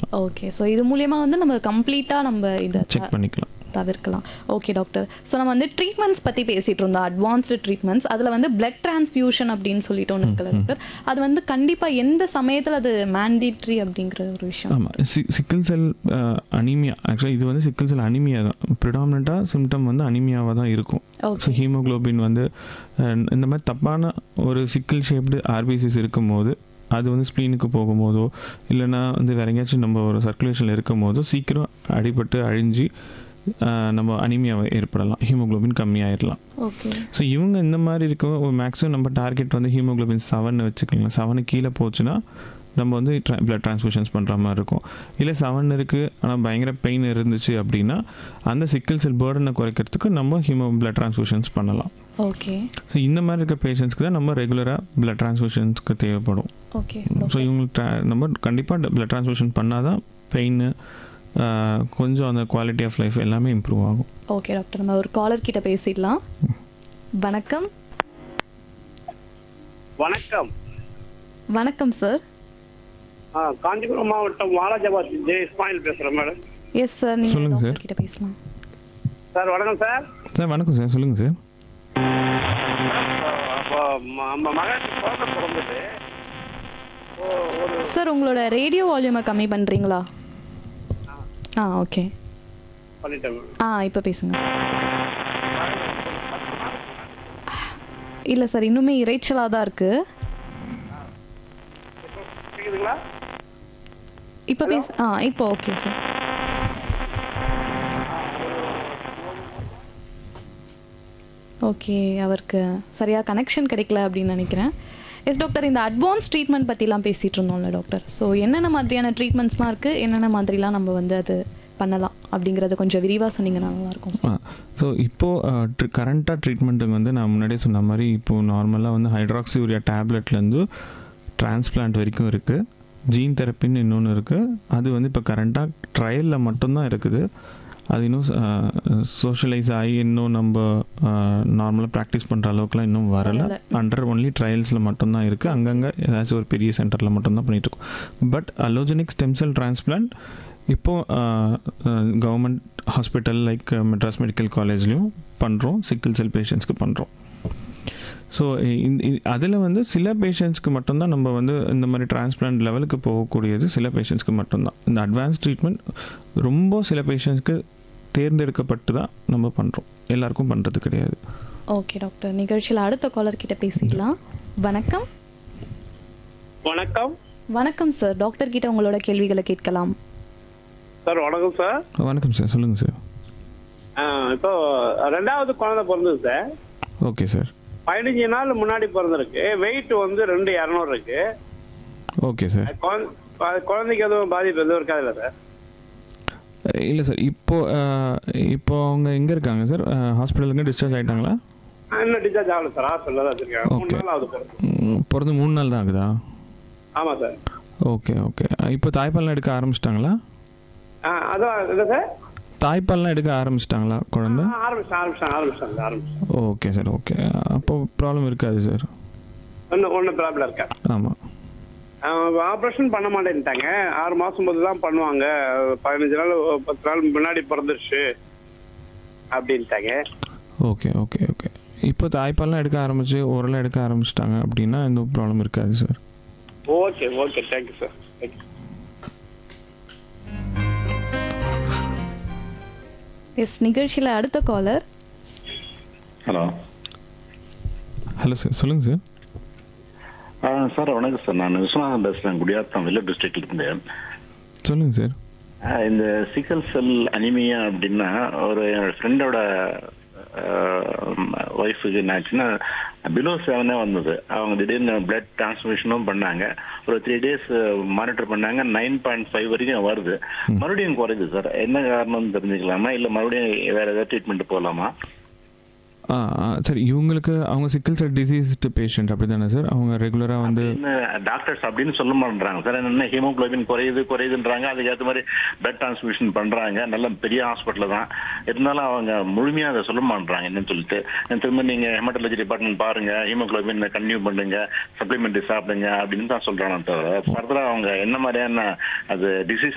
Okay so இது மூலியமா வந்து நம்ம கம்ப்ளீட்டாக நம்ம இதை செக் பண்ணிக்கலாம் தவிர்க்கலாம் ஓகே டாக்டர் ஸோ நம்ம வந்து ட்ரீட்மெண்ட்ஸ் பற்றி பேசிகிட்டு இருந்தோம் அட்வான்ஸ்டு ட்ரீட்மெண்ட்ஸ் அதில் வந்து பிளட் டிரான்ஸ்ஃபியூஷன் அப்படின்னு சொல்லிட்டு ஒன்று இருக்குல்ல டாக்டர் அது வந்து கண்டிப்பாக எந்த சமயத்தில் அது மேண்டிட்ரி அப்படிங்கிற ஒரு விஷயம் ஆமாம் சி சிக்கிள் செல் அனிமியா ஆக்சுவலாக இது வந்து சிக்கிள் செல் அனிமியா தான் ப்ரிடாமினண்ட்டாக சிம்டம் வந்து அனிமியாவாக தான் இருக்கும் ஓகே ஸோ ஹீமோகுளோபின் வந்து அஹ், இந்த மாதிரி தப்பான ஒரு சிக்கிள் ஷேப்டு ஆர்பிசிஸ் இருக்கும்போது அது வந்து ஸ்ப்ளீனுக்கு போகும்போதோ இல்லைன்னா வந்து வேற எங்கேயாச்சும் நம்ம ஒரு சர்க்குலேஷனில் இருக்கும் போதோ சீக்கிரம் அடிபட்டு அழிஞ்சு அஹ், நம்ம அனிமியாவை ஏற்படலாம் ஹீமோகுளோபின் கம்மியாயிடலாம் ஓகே ஸோ இவங்க இந்த மாதிரி இருக்க ஒரு மேக்ஸிமம் நம்ம டார்கெட் வந்து ஹீமோகுளோபின் செவன் வச்சுக்கலாம் செவனு கீழே போச்சுன்னா நம்ம வந்து பிளட் ட்ரான்ஸ்ஃபியூஷன்ஸ் பண்ணுற மாதிரி இருக்கும் இல்லை செவன் இருக்குது ஆனால் பயங்கர பெயின் இருந்துச்சு அப்படின்னா அந்த சிக்கிள் செல் பேர்டனை குறைக்கிறதுக்கு நம்ம ஹீமோ பிளட் ட்ரான்ஸ்ஃபியூஷன்ஸ் பண்ணலாம் ஓகே ஸோ இந்த மாதிரி இருக்க பேஷண்ட்ஸ்க்கு தான் நம்ம ரெகுலராக பிளட் ட்ரான்ஸ்ஃபியூஷன்ஸ்க்கு தேவைப்படும் ஓகே ஸோ இவங்களுக்கு tra- நம்ம கண்டிப்பாக பிளட் ட்ரான்ஸ்ஃபியூஷன் பண்ணால் தான் பெயின் கொஞ்சம் அந்த குவாலிட்டி ஆஃப் லைஃப் எல்லாமே இம்ப்ரூவ் ஆகும் ஓகே டாக்டர் நம்ம ஒரு காலர் கிட்ட பேசிடலாம் வணக்கம் வணக்கம் வணக்கம் சார் ஆ, காஞ்சிபுரம் மாவட்டம் வாலாஜாபாத் ஜே இஸ்மாயில் பேசுறேன் மேடம் எஸ் சார் நீங்கள் சொல்லுங்க டாக்டர் சார். கிட்ட பேசலாம் சார் வணக்கம் சார் சார் வணக்கம் சார் சொல்லுங்கள் சார் அப்போ ம- நம்ம மகனுக்கு குழந்தை பிறந்தது ஓ, ஒரு சார் உங்களோட ரேடியோ வால்யூமை கம்மி பண்ணுறீங்களா ஆ ஓகே பண்ணிட்டேன் மேடம். ஆ இப்போ பேசுங்க சார் இல்லை சார் இன்னுமே இறைச்சலாக தான் இருக்குது கேக்குதுங்களா இப்போ பேச ஆ இப்போ ஓகே சார் ஓகே அவருக்கு சரியாக கனெக்ஷன் கிடைக்கல அப்படின்னு நினைக்கிறேன் எஸ் டாக்டர் இந்த அட்வான்ஸ் ட்ரீட்மெண்ட் பற்றிலாம் பேசிகிட்டு இருந்தோம்ல டாக்டர் ஸோ என்னென்ன மாதிரியான ட்ரீட்மெண்ட்ஸ்லாம் இருக்குது என்னென்ன மாதிரிலாம் நம்ம வந்து அது பண்ணலாம் அப்படிங்கிறத கொஞ்சம் விரிவாக சொன்னீங்கன்னா நல்லாயிருக்கும் சார் ஸோ இப்போது கரண்ட்டாக ட்ரீட்மெண்ட்டுக்கு வந்து நான் முன்னாடியே சொன்ன மாதிரி இப்போது நார்மலாக வந்து ஹைட்ராக்சியூரியா டேப்லெட்லேருந்து டிரான்ஸ்பிளான்ட் வரைக்கும் இருக்குது ஜீன் தெரப்பின்னு இன்னொன்று இருக்குது அது வந்து இப்போ கரண்ட்டாக ட்ரையலில் மட்டும்தான் இருக்குது அது இன்னும் சோஷியலைஸ் ஆகி இன்னும் நம்ம நார்மலாக ப்ராக்டிஸ் பண்ணுற அளவுக்குலாம் இன்னும் வரலை வரல. அண்டர் ஒன்லி ட்ரையல்ஸில் மட்டும்தான் இருக்குது அங்கங்கே ஏதாச்சும் ஒரு பெரிய சென்டரில் மட்டும்தான் பண்ணிட்டு இருக்கோம் but allogenic stem cell transplant இப்போது government hospital like Madras medical காலேஜ்லேயும் பண்ணுறோம் சிக்கிள் செல் பேஷண்ட்ஸ்க்கு பண்ணுறோம் ஸோ அதில் வந்து சில பேஷண்ட்ஸ்க்கு மட்டும்தான் நம்ம வந்து இந்த மாதிரி டிரான்ஸ்பிளான்ட் லெவலுக்கு போகக்கூடியது சில பேஷண்ட்ஸ்க்கு மட்டும்தான் இந்த அட்வான்ஸ் ட்ரீட்மெண்ட் ரொம்ப சில பேஷண்ட்ஸ்க்கு தேர்ந்தெடுக்கப்பட்டு தான் நம்ம பண்ணுறோம் எல்லாருக்கும் பண்ணுறது கிடையாது ஓகே டாக்டர் நிகழ்ச்சியில் அடுத்த காலர் கிட்ட பேசிடலாம் வணக்கம் வணக்கம் வணக்கம் சார் டாக்டர் கிட்ட உங்களோட கேள்விகளை கேட்கலாம் சார் வணக்கம் சார் வணக்கம் சார் சொல்லுங்கள் சார் ஆ, இப்போ ரெண்டாவது குழந்தை பிறந்தது சார் ஓகே சார் பதினஞ்சு நாள் முன்னாடி பிறந்திருக்கு வெயிட் வந்து ரெண்டு இரநூறு இருக்கு ஓகே சார் அது குழந்தை- அது குழந்தைக்கு எதுவும் பாதிப்பு எதுவும் இருக்காதுல்ல சார் இல்லை சார் இப்போ அஹ், இப்போ அவங்க எங்கே இருக்காங்க சார் ஹாஸ்பிட்டலுக்கு டிஸ்சார்ஜ் ஆகிட்டாங்களா ஆ, இன்னும் டிஸ்சார்ஜ் ஆகல சார் ஹாஸ்பிட்டல் தான் வச்சிருக்காங்க மூணு Okay. நாள் ஆகுது பிறந்து பிறந்து மூணு நாள் தான் ஆகுதா ஆமா சார் ஓகே ஓகே இப்போ தாய்ப்பால்லாம் எடுக்க ஆரம்பிச்சிட்டாங்களா ஆ அதான் இல்லை சார் தாய்ப்பால்லாம் எடுக்க ஆரம்பிச்சிட்டாங்களா குழந்தை ஆ, ஆரம்பிச்சேன் ஆரம்பிச்சேன் ஆரம்பிச்சேன் ஆரம்பிச்சேன் ஓகே சார் ஓகே அப்போ ப்ராப்ளம் இருக்காது சார் ஒன்றும் ஒன்றும் ப்ராப்ளம் இருக்கா ஆமாம் ஆப்ரேஷன் பண்ண மாட்டேன்ட்டாங்க ஆறு மாசம் போது தான் பண்ணுவாங்க பதினஞ்சு நாள் பத்து நாள் முன்னாடி பிறந்துருச்சு அப்படின்ட்டாங்க ஓகே ஓகே ஓகே இப்போ தாய்ப்பால்லாம் எடுக்க ஆரம்பிச்சு ஓரளவு எடுக்க ஆரம்பிச்சிட்டாங்க அப்படின்னா எந்த ப்ராப்ளம் இருக்காது sir okay okay thank you sir thank you yes நிகழ்ச்சியில் அடுத்த காலர் ஹலோ ஹலோ சார் சொல்லுங்கள் சார் ஆ சார் வணக்கம் சார் நான் விஸ்வநாதன் பேசுகிறேன் குடியாத்தம் வில்ல டிஸ்ட்ரிக்ட்ல இருந்து சொல்லுங்கள் சார் ஆ, இந்த சிக்கல் செல் அனிமியா அப்படின்னா ஒரு என்னோட ஃப்ரெண்டோட ஒய்ஃபுக்கு என்னாச்சுன்னா பிலோ செவனே வந்தது அவங்க திடீர்னு பிளட் டிரான்ஸ்மிஷனும் பண்ணாங்க ஒரு த்ரீ டேஸ் மானிட்டர் பண்ணாங்க நைன் பாயிண்ட் ஃபைவ் வரைக்கும் வருது மறுபடியும் குறையுது சார் என்ன காரணம்னு தெரிஞ்சுக்கலாமா இல்லை மறுபடியும் வேற ஏதாவது ட்ரீட்மெண்ட் போகலாமா ஆ ஆ, சரி இவங்களுக்கு அவங்க சிக்கல் செல் டிசீஸ்டு பேஷண்ட் அப்படி தானே சார் அவங்க ரெகுலராக வந்து டாக்டர்ஸ் அப்படின்னு சொல்ல மாட்டேறாங்க சார் என்ன ஹீமோகுளோபின் குறையுது குறையுதுன்றாங்க அதுக்கேற்ற மாதிரி பிளட் டிரான்ஸ்மிஷன் பண்றாங்க நல்ல பெரிய ஹாஸ்பிட்டல் தான் இருந்தாலும் அவங்க முழுமையா அதை சொல்ல மாட்டேறாங்க என்னன்னு சொல்லிட்டு திரும்ப நீங்க ஹெமட்டாலஜி டிபார்ட்மெண்ட் பாருங்க ஹீமோகுளோபின் கன்டினியூ பண்ணுங்க சப்ளிமெண்ட்ரி சாப்பிடுங்க அப்படின்னு தான் சொல்றாங்க தவிர ஃபர்தரா அவங்க என்ன மாதிரியான அது டிசீஸ்